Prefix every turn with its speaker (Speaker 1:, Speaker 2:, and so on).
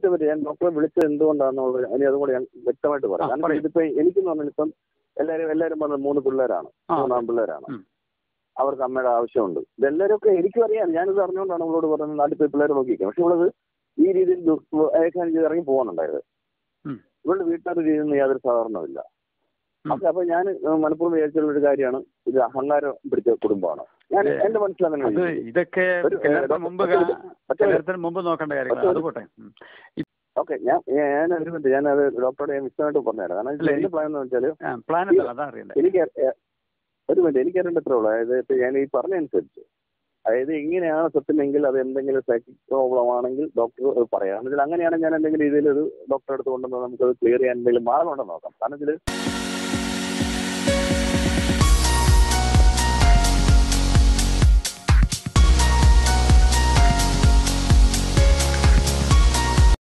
Speaker 1: ഒറ്റ പറ്റി ഞാൻ ഡോക്ടറെ വിളിച്ചത് എന്തുകൊണ്ടാണെന്നുള്ളത് ഇനി അതും കൂടി ഞാൻ വ്യക്തമായിട്ട് പറയാം
Speaker 2: ആ,
Speaker 1: കാരണം
Speaker 2: പറയൂ.
Speaker 1: ഇതിപ്പോ എനിക്കെന്ന് പറഞ്ഞാൽ ഇപ്പം എല്ലാവരും എല്ലാവരും പറഞ്ഞത് മൂന്ന് പിള്ളേരാണ്
Speaker 2: ആ
Speaker 1: മൂന്നാം പിള്ളേരാണ്
Speaker 2: ഉം.
Speaker 1: അവർക്ക് അമ്മയുടെ ആവശ്യമുണ്ട് ഇതെല്ലാവരും ഒക്കെ എനിക്കും അറിയാം ഞാനിത് അറിഞ്ഞുകൊണ്ടാണ് അവളോട് പറഞ്ഞത് നാട്ടിൽ പോയി പിള്ളേരെ നോക്കിയിരിക്കുക പക്ഷെ ഇവളത് ഈ രീതിയിൽ ദു- അയക്കാൻ ചെയ്ത് ഇറങ്ങി പോകാനുണ്ടായത്
Speaker 2: ഉം.
Speaker 1: ഇവളുടെ വീട്ടുകാരുടെ രീതിയിൽ നിന്ന് യാതൊരു സഹകരണമില്ല
Speaker 2: ഉം.
Speaker 1: അപ്പൊ അപ്പൊ ഞാൻ മനഃപൂർവ്വം വിചാരിച്ചുള്ള ഒരു കാര്യമാണ് ഇത് അഹങ്കാരം പിടിച്ച കുടുംബമാണ് ഞാൻ
Speaker 2: ഏ,
Speaker 1: എന്റെ മനസ്സിലങ്ങനെ
Speaker 2: അത് ഇതൊക്കെ
Speaker 1: ഒരു, ഏ,
Speaker 2: കല്യാണത്തിന്
Speaker 1: ഡോക്ടർ,
Speaker 2: മുമ്പ്
Speaker 1: ഒറ്റ
Speaker 2: കാ-
Speaker 1: മിനിറ്റ്, ഒറ്റ മിനിറ്റ്.
Speaker 2: കല്യാണത്തിന് മുമ്പ് നോക്കേണ്ട കാര്യങ്ങൾ
Speaker 1: ഒറ്റ
Speaker 2: അത് പോട്ടെ ഉം.
Speaker 1: ഓക്കെ ഞാൻ ഞാൻ ഒരു മിനിറ്റ് ഞാൻ അത് ഡോക്ടറോട് ഞാൻ വിശദമായിട്ട് പറഞ്ഞുതരാം കാരണം
Speaker 2: അല്ല,
Speaker 1: എന്റെ പ്ലാൻ എന്ന് വെച്ചാൽ
Speaker 2: ആ, പ്ലാൻ എന്താണ് അതാ അറിയണ്ടേ
Speaker 1: എനിക്ക് എ- ഒരു മിനിറ്റ് എനിക്ക് അറിയേണ്ട എത്ര ഉള്ളൂ അതായത് ഇപ്പൊ ഞാൻ ഈ പറഞ്ഞ അനുസരിച്ച് അതായത് ഇങ്ങനെയാണ് സത്യമെങ്കിൽ അത് എന്തെങ്കിലും സൈക്കിക് പ്രോബ്ലം ആണെങ്കിൽ ഡോക്ടർ പറയാം എന്നുവെച്ചാൽ അങ്ങനെയാണെങ്കിൽ ഞാൻ എന്തെങ്കിലും രീതിയിൽ ഒരു ഡോക്ടറെ അടുത്ത് കൊണ്ടുവന്ന് നമുക്കത് ക്ലിയർ ചെയ്യാൻ എന്തെങ്കിലും മാർഗം ഉണ്ടെന്ന് നോക്കാം കാരണം ഇതിൽ